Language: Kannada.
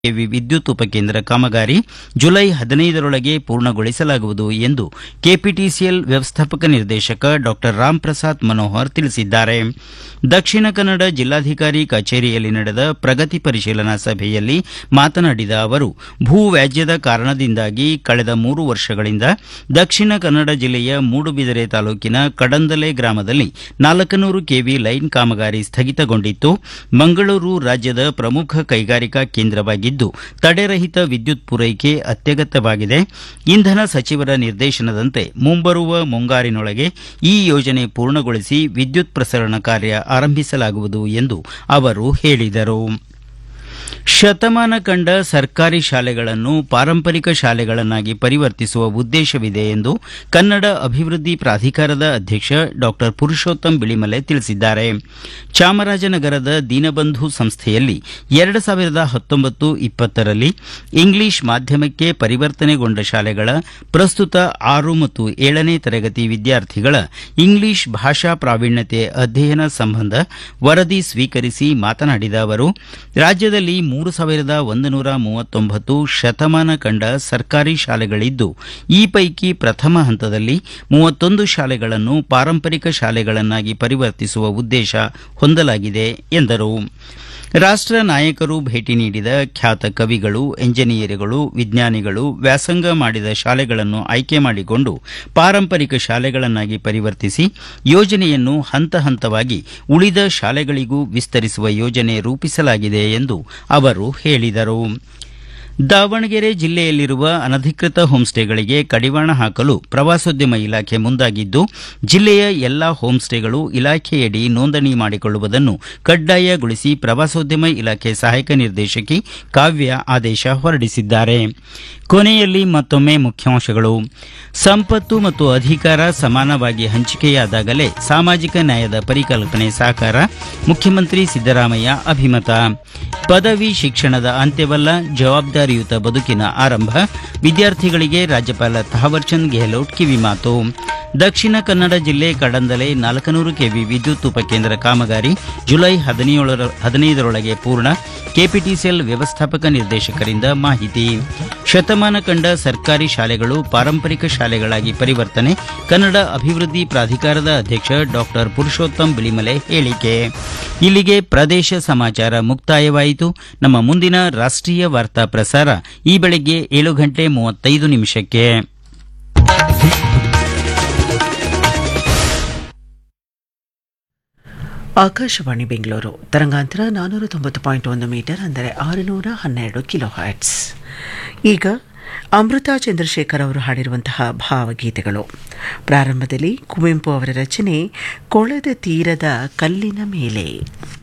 ಕೆವಿ ವಿದ್ಯುತ್ ಉಪಕೇಂದ್ರ ಕಾಮಗಾರಿ ಜುಲೈ ಹದಿನೈದರೊಳಗೆ ಪೂರ್ಣಗೊಳಿಸಲಾಗುವುದು ಎಂದು ಕೆಪಿಟಿಸಿಎಲ್ ವ್ಯವಸ್ಥಾಪಕ ನಿರ್ದೇಶಕ ಡಾ ರಾಮ್ ಪ್ರಸಾದ್ ಮನೋಹರ್ ತಿಳಿಸಿದ್ದಾರೆ ದಕ್ಷಿಣ ಕನ್ನಡ ಜಿಲ್ಲಾಧಿಕಾರಿ ಕಚೇರಿಯಲ್ಲಿ ನಡೆದ ಪ್ರಗತಿ ಪರಿಶೀಲನಾ ಸಭೆಯಲ್ಲಿ ಮಾತನಾಡಿದ ಅವರು ಭೂ ವ್ಯಾಜ್ಯದ ಕಾರಣದಿಂದಾಗಿ ಕಳೆದ ಮೂರು ವರ್ಷಗಳಿಂದ ದಕ್ಷಿಣ ಕನ್ನಡ ಜಿಲ್ಲೆಯ ಮೂಡುಬಿದಿರೆ ತಾಲೂಕಿನ ಕಡಂದಲೆ ಗ್ರಾಮದಲ್ಲಿ ನಾಲ್ಕನೂರು ಕೆವಿ ಲೈನ್ ಕಾಮಗಾರಿ ಸ್ಥಗಿತಗೊಂಡಿತ್ತು ಮಂಗಳೂರು ರಾಜ್ಯದ ಪ್ರಮುಖ ಕೈಗಾರಿಕಾ ಕೇಂದ್ರವಾಗಿದ್ದು ತಡೆರಹಿತ ವಿದ್ಯುತ್ ಪೂರೈಕೆ ಅತ್ಯಗತ್ಯವಾಗಿದೆ ಇಂಧನ ಸಚಿವರ ನಿರ್ದೇಶನದಂತೆ ಮುಂಬರುವ ಮುಂಗಾರಿನೊಳಗೆ ಈ ಯೋಜನೆ ಪೂರ್ಣಗೊಳಿಸಿ ವಿದ್ಯುತ್ ಪ್ರಸರಣ ಕಾರ್ಯ ಆರಂಭಿಸಲಾಗುವುದು ಎಂದು ಅವರು ಹೇಳಿದರು ಶತಮಾನ ಕಂಡ ಸರ್ಕಾರಿ ಶಾಲೆಗಳನ್ನು ಪಾರಂಪರಿಕ ಶಾಲೆಗಳನ್ನಾಗಿ ಪರಿವರ್ತಿಸುವ ಉದ್ದೇಶವಿದೆ ಎಂದು ಕನ್ನಡ ಅಭಿವೃದ್ಧಿ ಪ್ರಾಧಿಕಾರದ ಅಧ್ಯಕ್ಷ ಡಾ ಪುರುಷೋತ್ತಮ್ ಬಿಳಿಮಲೆ ತಿಳಿಸಿದ್ದಾರೆ ಚಾಮರಾಜನಗರದ ದೀನಬಂಧು ಸಂಸ್ಥೆಯಲ್ಲಿ ಎರಡು ಸಾವಿರದ ಹತ್ತೊಂಬತ್ತು ಇಪ್ಪತ್ತರಲ್ಲಿ ಇಂಗ್ಲಿಷ್ ಮಾಧ್ಯಮಕ್ಕೆ ಪರಿವರ್ತನೆಗೊಂಡ ಶಾಲೆಗಳ ಪ್ರಸ್ತುತ ಆರು ಮತ್ತು ಏಳನೇ ತರಗತಿ ವಿದ್ಯಾರ್ಥಿಗಳ ಇಂಗ್ಲಿಷ್ ಭಾಷಾ ಪ್ರಾವೀಣ್ಯತೆ ಅಧ್ಯಯನ ಸಂಬಂಧ ವರದಿ ಸ್ವೀಕರಿಸಿ ಮಾತನಾಡಿದ ಅವರು ರಾಜ್ಯದಲ್ಲಿ ಮೂರು ಸಾವಿರದ ಒಂದು ನೂರ ಮೂವತ್ತೊಂಬತ್ತು ಶತಮಾನ ಕಂಡ ಸರ್ಕಾರಿ ಶಾಲೆಗಳಿದ್ದು ಈ ಪೈಕಿ ಪ್ರಥಮ ಹಂತದಲ್ಲಿ ಮೂವತ್ತೊಂದು ಶಾಲೆಗಳನ್ನು ಪಾರಂಪರಿಕ ಶಾಲೆಗಳನ್ನಾಗಿ ಪರಿವರ್ತಿಸುವ ಉದ್ದೇಶ ಹೊಂದಲಾಗಿದೆ ಎಂದರು ರಾಷ್ಟ ನಾಯಕರು ಭೇಟಿ ನೀಡಿದ ಖ್ಯಾತ ಕವಿಗಳು ಎಂಜಿನಿಯರ್ಗಳು ವಿಜ್ಞಾನಿಗಳು ವ್ಯಾಸಂಗ ಮಾಡಿದ ಶಾಲೆಗಳನ್ನು ಆಯ್ಕೆ ಮಾಡಿಕೊಂಡು ಪಾರಂಪರಿಕ ಶಾಲೆಗಳನ್ನಾಗಿ ಪರಿವರ್ತಿಸಿ ಯೋಜನೆಯನ್ನು ಹಂತ ಹಂತವಾಗಿ ಉಳಿದ ಶಾಲೆಗಳಿಗೂ ವಿಸ್ತರಿಸುವ ಯೋಜನೆ ರೂಪಿಸಲಾಗಿದೆ ಎಂದು ಅವರು ಹೇಳಿದರು ದಾವಣಗೆರೆ ಜಿಲ್ಲೆಯಲ್ಲಿರುವ ಅನಧಿಕೃತ ಹೋಂಸ್ಟೇಗಳಿಗೆ ಕಡಿವಾಣ ಹಾಕಲು ಪ್ರವಾಸೋದ್ಯಮ ಇಲಾಖೆ ಮುಂದಾಗಿದ್ದು ಜಿಲ್ಲೆಯ ಎಲ್ಲಾ ಹೋಂಸ್ಟೇಗಳು ಇಲಾಖೆಯಡಿ ನೋಂದಣಿ ಮಾಡಿಕೊಳ್ಳುವುದನ್ನು ಕಡ್ಡಾಯಗೊಳಿಸಿ ಪ್ರವಾಸೋದ್ಯಮ ಇಲಾಖೆ ಸಹಾಯಕ ನಿರ್ದೇಶಕಿ ಕಾವ್ಯ ಆದೇಶ ಹೊರಡಿಸಿದ್ದಾರೆ ಕೊನೆಯಲ್ಲಿ ಮತ್ತೊಮ್ಮೆ ಮುಖ್ಯಾಂಶಗಳು ಸಂಪತ್ತು ಮತ್ತು ಅಧಿಕಾರ ಸಮಾನವಾಗಿ ಹಂಚಿಕೆಯಾದಾಗಲೇ ಸಾಮಾಜಿಕ ನ್ಯಾಯದ ಪರಿಕಲ್ಪನೆ ಸಾಕಾರ ಮುಖ್ಯಮಂತ್ರಿ ಸಿದ್ದರಾಮಯ್ಯ ಅಭಿಮತ ಪದವಿ ಶಿಕ್ಷಣದ ಅಂತ್ಯವಲ್ಲ ಜವಾಬ್ದಾರಿಯುತ ಬದುಕಿನ ಆರಂಭ ವಿದ್ಯಾರ್ಥಿಗಳಿಗೆ ರಾಜ್ಯಪಾಲ ಥಾವರ್ಚಂದ್ ಗೆಹ್ಲೋಟ್ ಕಿವಿಮಾತು ದಕ್ಷಿಣ ಕನ್ನಡ ಜಿಲ್ಲೆ ಕಡಂದಲೆ ನಾಲ್ಕನೂರು ಕೆವಿ ವಿದ್ಯುತ್ ಉಪಕೇಂದ್ರ ಕಾಮಗಾರಿ ಜುಲೈ ಹದಿನೈದರೊಳಗೆ ಪೂರ್ಣ ಕೆಪಿಟಿಸಿಎಲ್ ವ್ಯವಸ್ಥಾಪಕ ನಿರ್ದೇಶಕರಿಂದ ಮಾಹಿತಿ ಶತಮಾನ ಕಂಡ ಸರ್ಕಾರಿ ಶಾಲೆಗಳು ಪಾರಂಪರಿಕ ಶಾಲೆಗಳಾಗಿ ಪರಿವರ್ತನೆ ಕನ್ನಡ ಅಭಿವೃದ್ಧಿ ಪ್ರಾಧಿಕಾರದ ಅಧ್ಯಕ್ಷ ಡಾಕ್ಟರ್ ಪುರುಷೋತ್ತಮ್ ಬಿಳಿಮಲೆ ಹೇಳಿಕೆ ಇಲ್ಲಿಗೆ ಪ್ರದೇಶ ಸಮಾಚಾರ ಮುಕ್ತಾಯವಾಯಿತು ನಮ್ಮ ಮುಂದಿನ ರಾಷ್ಟೀಯ ವಾರ್ತಾ ಪ್ರಸಾರ ಈ ಬೆಳಗ್ಗೆ ಏಳು ಗಂಟೆ ಮೂವತ್ತೈದು ನಿಮಿಷಕ್ಕೆ ಆಕಾಶವಾಣಿ ಬೆಂಗಳೂರು ತರಂಗಾಂತರ ನಾನ್ನೂರ ತೊಂಬತ್ತು ಪಾಯಿಂಟ್ ಒಂದು ಮೀಟರ್ ಅಂದರೆ ಆರುನೂರ ಹನ್ನೆರಡು ಕಿಲೋ ಹ್ಯಾಟ್ಸ್ ಈಗ ಅಮೃತ ಚಂದ್ರಶೇಖರ್ ಅವರು ಹಾಡಿರುವಂತಹ ಭಾವಗೀತೆಗಳು ಪ್ರಾರಂಭದಲ್ಲಿ ಕುವೆಂಪು ಅವರ ರಚನೆ ಕೊಳದ ತೀರದ ಕಲ್ಲಿನ ಮೇಲೆ